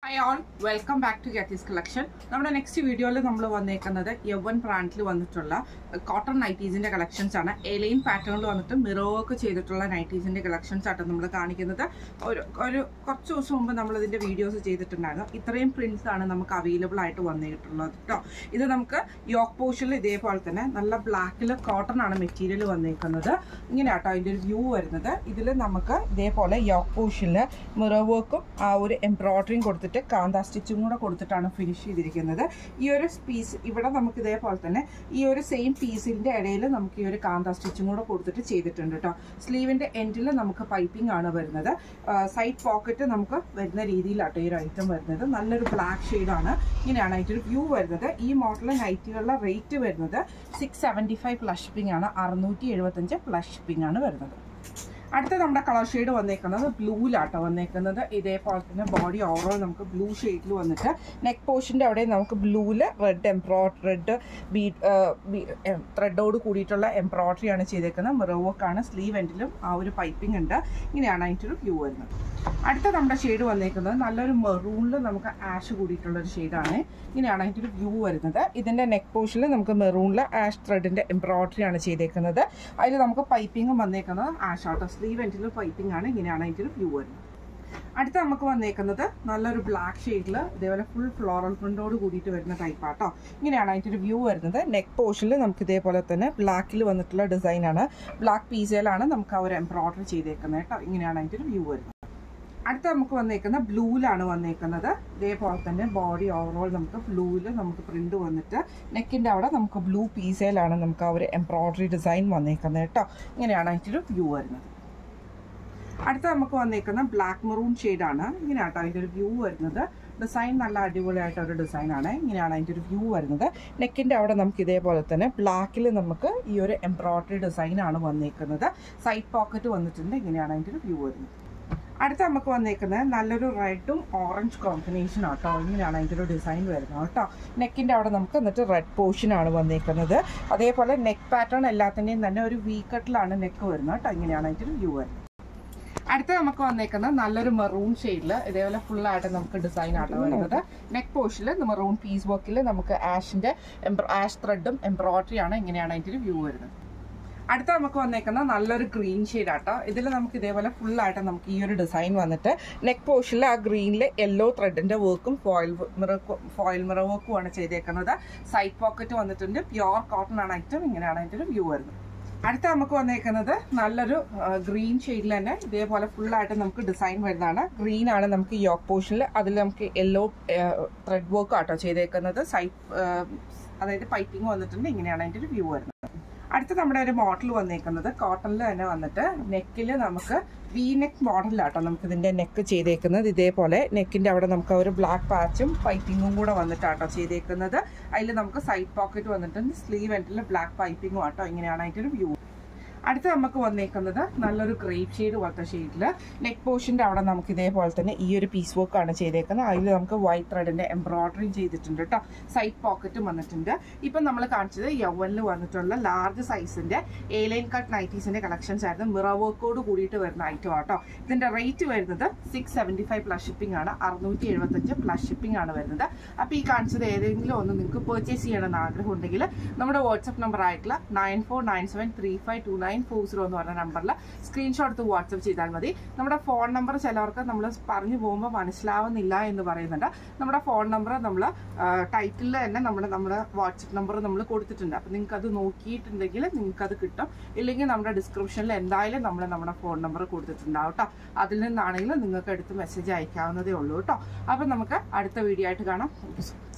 hi all welcome back to ഗാറ്റീസ് collection നമ്മുടെ next വീഡിയോയിൽ നമ്മൾ വന്നേക്കുന്നത് യവൻ ബ്രാൻഡിൽ വന്നിട്ടുള്ള കോട്ടൺ നൈറ്റീസിന്റെ കളക്ഷൻസ് ആണ് എലൈൻ പാറ്റേണിൽ വന്നിട്ട് മിറോ വർക്ക് ചെയ്തിട്ടുള്ള നൈറ്റീസിന്റെ കളക്ഷൻസ് ആട്ടോ നമ്മൾ കാണിക്കുന്നത് ഒരു ഒരു കുറച്ച് ദിവസം മുമ്പ് നമ്മൾ ഇതിന്റെ വീഡിയോസ് ചെയ്തിട്ടുണ്ടായിരുന്നു ഇത്രയും പ്രിന്റ്സ് ആണ് നമുക്ക് അവൈലബിൾ ആയിട്ട് വന്നിട്ടുള്ളത് കേട്ടോ ഇത് നമുക്ക് യോക്ക് പോഷനിൽ ഇതേപോലെ തന്നെ നല്ല ബ്ലാക്കിൽ കോട്ടൺ ആണ് മെറ്റീരിയൽ വന്നേക്കുന്നത് ഇങ്ങനെ ആട്ടോ അതിന്റെ ഒരു വ്യൂ വരുന്നത് ഇതിൽ നമുക്ക് ഇതേപോലെ യോക്ക് പോഷനിൽ മിറോ വർക്കും ആ ഒരു എംബ്രോയിഡറിയും കൊടുത്തിട്ട് കാന്ത സ്റ്റിച്ചും കൂടെ കൊടുത്തിട്ടാണ് ഫിനിഷ് ചെയ്തിരിക്കുന്നത് ഈ ഒരു പീസ് ഇവിടെ നമുക്ക് ഇതേപോലെ തന്നെ ഈ ഒരു സെയിം പീസിന്റെ ഇടയിൽ നമുക്ക് ഈ ഒരു കാന്ത സ്റ്റിച്ചും കൂടെ കൊടുത്തിട്ട് ചെയ്തിട്ടുണ്ട് കേട്ടോ സ്ലീവിന്റെ എൻഡിൽ നമുക്ക് പൈപ്പിംഗ് ആണ് വരുന്നത് സൈഡ് പോക്കറ്റ് നമുക്ക് വരുന്ന രീതിയിലാട്ടോ ഈ ഒരു ഐറ്റം വരുന്നത് നല്ലൊരു ബ്ലാക്ക് ഷെയ്ഡാണ് ഇങ്ങനെയാണ് അതിൻ്റെ ഒരു വ്യൂ വരുന്നത് ഈ മോഡൽ നൈറ്റുകളുടെ റേറ്റ് വരുന്നത് six seventy five plus shipping ആണ് അറുന്നൂറ്റി എഴുപത്തഞ്ച് പ്ലസ് ഷിപ്പിംഗ് ആണ് വരുന്നത് അടുത്ത നമ്മുടെ കളർ ഷെയ്ഡ് വന്നേക്കുന്നത് ബ്ലൂലാട്ടോ വന്നേക്കുന്നത് ഇതേപോലെ തന്നെ ബോഡി ഓവറോൾ നമുക്ക് ബ്ലൂ ഷെയ്ഡിൽ വന്നിട്ട് നെക്ക് പോർഷൻ്റെ അവിടെ നമുക്ക് ബ്ലൂവില് റെഡ് എംബ്രോഡ് റെഡ് ബീഡ് ത്രെഡോട് കൂടിയിട്ടുള്ള എംബ്രോയിഡറി ആണ് ചെയ്തേക്കുന്നത് മിറർ വർക്കാണ് സ്ലീവ് എൻഡിലും ആ ഒരു പൈപ്പിംഗ് ഉണ്ട് ഇങ്ങനെയാണ് അതിൻ്റെ ഒരു വ്യൂ വരുന്നത് അടുത്ത നമ്മുടെ ഷെയ്ഡ് വന്നേക്കുന്നത് നല്ലൊരു മെറൂണിൽ നമുക്ക് ആഷ് കൂടിയിട്ടുള്ള ഒരു ഷെയ്ഡാണ് ഇങ്ങനെയാണ് അതിൻ്റെ ഒരു വ്യൂ വരുന്നത് ഇതിൻ്റെ നെക്ക് പോർഷനിൽ നമുക്ക് മെറൂണിൽ ആഷ് ത്രെഡിൻ്റെ എംബ്രോയിഡറി ആണ് ചെയ്തേക്കുന്നത് അതിൽ നമുക്ക് പൈപ്പിംഗും വന്നേക്കുന്നത് ആഷ് ആട്ടോ സ്ലീവ് എൻഡിൽ പൈപ്പിംഗ് ആണ് ഇങ്ങനെയാണ് അതിൻ്റെ ഒരു വ്യൂ വരുന്നത് അടുത്ത നമുക്ക് വന്നേക്കുന്നത് നല്ലൊരു ബ്ലാക്ക് ഷെയ്ഡിൽ ഇതേപോലെ ഫുൾ ഫ്ലോറൽ പ്രിന്റോട് കൂടിയിട്ട് വരുന്ന ടൈപ്പ് ആട്ടോ ഇങ്ങനെയാണ് അതിൻ്റെ ഒരു വ്യൂ വരുന്നത് നെക്ക് പോർഷനിൽ നമുക്ക് ഇതേപോലെ തന്നെ ബ്ലാക്കിൽ വന്നിട്ടുള്ള ഡിസൈനാണ് ബ്ലാക്ക് പീസയിലാണ് നമുക്ക് ആ ഒരു എംബ്രോയിഡറി ചെയ്തേക്കുന്നത് കേട്ടോ ഇങ്ങനെയാണ് അതിൻ്റെ ഒരു വ്യൂ വരുന്നത് അടുത്ത നമുക്ക് വന്നേക്കുന്ന ബ്ലൂവിലാണ് വന്നേക്കുന്നത് ഇതേപോലെ തന്നെ ബോഡി ഓവറോൾ നമുക്ക് ബ്ലൂവിൽ നമുക്ക് പ്രിന്റ് വന്നിട്ട് നെക്കിൻ്റെ അവിടെ നമുക്ക് ബ്ലൂ പീസയിലാണ് നമുക്ക് ആ ഒരു എംബ്രോയിഡറി ഡിസൈൻ വന്നേക്കുന്നത് കേട്ടോ ഇങ്ങനെയാണ് അതിൻ്റെ ഒരു വ്യൂ വരുന്നത് അടുത്ത നമുക്ക് വന്നേക്കുന്ന ബ്ലാക്ക് മെറൂൺ ഷെയ്ഡാണ് ഇങ്ങനെയാട്ടോ അതിൻ്റെ ഒരു വ്യൂ വരുന്നത് ഡിസൈൻ നല്ല അടിപൊളിയായിട്ട് ഒരു ഡിസൈനാണ് ഇങ്ങനെയാണ് അതിൻ്റെ ഒരു വ്യൂ വരുന്നത് നെക്കിൻ്റെ അവിടെ നമുക്ക് ഇതേപോലെ തന്നെ ബ്ലാക്കിൽ നമുക്ക് ഈ ഒരു എംബ്രോയിഡറി ഡിസൈനാണ് വന്നേക്കുന്നത് സൈഡ് പോക്കറ്റ് വന്നിട്ടുണ്ട് ഇങ്ങനെയാണ് അതിൻ്റെ ഒരു വ്യൂ വരുന്നത് അടുത്ത നമുക്ക് വന്നേക്കുന്നത് നല്ലൊരു റെഡും ഓറഞ്ച് കോമ്പിനേഷൻ ആട്ടോ ഇങ്ങനെയാണ് അതിൻ്റെ ഒരു ഡിസൈൻ വരുന്നത് കേട്ടോ നെക്കിൻ്റെ അവിടെ നമുക്ക് എന്നിട്ട് റെഡ് പോർഷൻ ആണ് വന്നേക്കുന്നത് അതേപോലെ നെക്ക് പാറ്റേൺ എല്ലാത്തിൻ്റെയും തന്നെ ഒരു വി കട്ടിലാണ് നെക്ക് വരുന്നത് കേട്ടോ ഇങ്ങനെയാണ് അതിൻ്റെ ഒരു വ്യൂ വരുന്നത് അടുത്ത നമുക്ക് വന്നേക്കുന്നത് നല്ലൊരു മെറൂൺ ഷെയ്ഡിൽ ഇതേപോലെ ഫുൾ ആയിട്ട് നമുക്ക് ഡിസൈൻ ആട്ടോ വരുന്നത് നെക്ക് പോർഷനിൽ മെറൂൺ പീസ് വർക്കിൽ നമുക്ക് ആഷിന്റെ ആഷ് ത്രെഡും എംബ്രോയിഡറി ആണ് ഇങ്ങനെയാണ് അതിൻ്റെ ഒരു വ്യൂ വരുന്നത് അടുത്ത നമുക്ക് വന്നേക്കുന്ന നല്ലൊരു ഗ്രീൻ ഷെയ്ഡ് ആട്ടോ ഇതിൽ നമുക്ക് ഇതേപോലെ ഫുൾ ആയിട്ട് നമുക്ക് ഈ ഒരു ഡിസൈൻ വന്നിട്ട് നെക്ക് പോർഷനിൽ ആ ഗ്രീനിൽ യെല്ലോ ത്രെഡിന്റെ വർക്കും ഫോയിൽ മിറ ഫോയിൽ മിറ വർക്കും ആണ് ചെയ്തേക്കുന്നത് സൈഡ് പോക്കറ്റ് വന്നിട്ടുണ്ട് പ്യുവർ കോട്ടൺ ആണ് ഐറ്റം ഇങ്ങനെയാണ് അതിൻ്റെ ഒരു വ്യൂ വരുന്നത് അടുത്ത നമുക്ക് വന്നേക്കുന്നത് നല്ലൊരു ഗ്രീൻ ഷെയ്ഡിൽ തന്നെ ഇതേപോലെ ഫുൾ ആയിട്ട് നമുക്ക് ഡിസൈൻ വരുന്നതാണ് ഗ്രീൻ ആണ് നമുക്ക് യോക്ക് പോർഷനിൽ അതിൽ നമുക്ക് യെല്ലോ ത്രെഡ് വർക്ക് ആട്ടോ ചെയ്തേക്കുന്നത് സൈഡ് അതായത് പൈപ്പിംഗ് വന്നിട്ടുണ്ട് ഇങ്ങനെയാണ് അതിൻ്റെ ഒരു വ്യൂ വരുന്നത് അടുത്ത നമ്മുടെ ഒരു മോഡൽ വന്നേക്കുന്നത് കോട്ടണിൽ തന്നെ വന്നിട്ട് നെക്കിൽ നമുക്ക് വി നെക്ക് മോഡലാട്ടോ നമുക്ക് ഇതിന്റെ നെക്ക് ചെയ്തേക്കുന്നത് ഇതേപോലെ നെക്കിന്റെ അവിടെ നമുക്ക് ഒരു ബ്ലാക്ക് പാച്ചും പൈപ്പിങ്ങും കൂടെ വന്നിട്ടാട്ടോ ചെയ്തേക്കുന്നത് അതിൽ നമുക്ക് സൈഡ് പോക്കറ്റ് വന്നിട്ടുണ്ട് സ്ലീവ് എൻഡിൽ ബ്ലാക്ക് പൈപ്പിങ്ങും ആട്ടോ ഇങ്ങനെയാണ് അതിൻ്റെ ഒരു വ്യൂ അടുത്ത നമുക്ക് വന്നേക്കുന്നത് നല്ലൊരു ഗ്രേപ്പ് ഷെയ്ഡ് പോലത്തെ ഷെയ്ഡിൽ നെക്ക് പോർഷൻ്റെ അവിടെ നമുക്ക് ഇതേപോലെ തന്നെ ഈ ഒരു പീസ് വർക്ക് ആണ് ചെയ്തേക്കുന്നത് അതിൽ നമുക്ക് വൈറ്റ് ത്രെഡിന്റെ എംബ്രോയിഡറി ചെയ്തിട്ടുണ്ട് കേട്ടോ സൈഡ് പോക്കറ്റും വന്നിട്ടുണ്ട് ഇപ്പം നമ്മൾ കാണിച്ചത് യവനിൽ വന്നിട്ടുള്ള ലാർജ് സൈസിന്റെ എ ലൈൻ കട്ട് നൈറ്റീസിന്റെ കളക്ഷൻസ് ആയിരുന്നു മിറ വർക്കോട് കൂടിയിട്ട് വരുന്ന ഐറ്റം ആട്ടോ ഇതിന്റെ റേറ്റ് വരുന്നത് six seventy five plus shipping ആണ് അറുന്നൂറ്റി എഴുപത്തഞ്ച് പ്ലസ് ഷിപ്പിംഗ് ആണ് വരുന്നത് അപ്പോൾ ഈ കാണിച്ചത് ഏതെങ്കിലും ഒന്ന് നിങ്ങൾക്ക് പർച്ചേസ് ചെയ്യണമെന്ന് ആഗ്രഹം ഉണ്ടെങ്കിൽ നമ്മുടെ വാട്സപ്പ് നമ്പർ ആയിട്ടുള്ള nine four nine seven three five two nine four zero എന്ന് പറഞ്ഞ നമ്പറിൽ സ്ക്രീൻഷോട്ട് എടുത്ത് വാട്സപ്പ് ചെയ്താൽ മതി നമ്മുടെ ഫോൺ നമ്പർ ചിലവർക്ക് നമ്മൾ പറഞ്ഞു പോകുമ്പോൾ മനസ്സിലാവുന്നില്ല എന്ന് പറയുന്നുണ്ട് നമ്മുടെ ഫോൺ നമ്പർ നമ്മൾ ടൈറ്റിലിൽ തന്നെ നമ്മൾ നമ്മുടെ വാട്സപ്പ് നമ്പർ നമ്മൾ കൊടുത്തിട്ടുണ്ട് അപ്പം നിങ്ങൾക്ക് അത് നോക്കിയിട്ടുണ്ടെങ്കിൽ നിങ്ങൾക്ക് അത് കിട്ടും ഇല്ലെങ്കിൽ നമ്മുടെ ഡിസ്ക്രിപ്ഷനിൽ എന്തായാലും നമ്മൾ നമ്മുടെ ഫോൺ നമ്പർ കൊടുത്തിട്ടുണ്ടാവും കേട്ടോ അതിൽ നിന്നാണെങ്കിലും നിങ്ങൾക്ക് എടുത്ത് മെസ്സേജ് അയക്കാവുന്നതേ ഉള്ളൂ കേട്ടോ അപ്പം നമുക്ക് അടുത്ത വീഡിയോ ആയിട്ട് കാണാം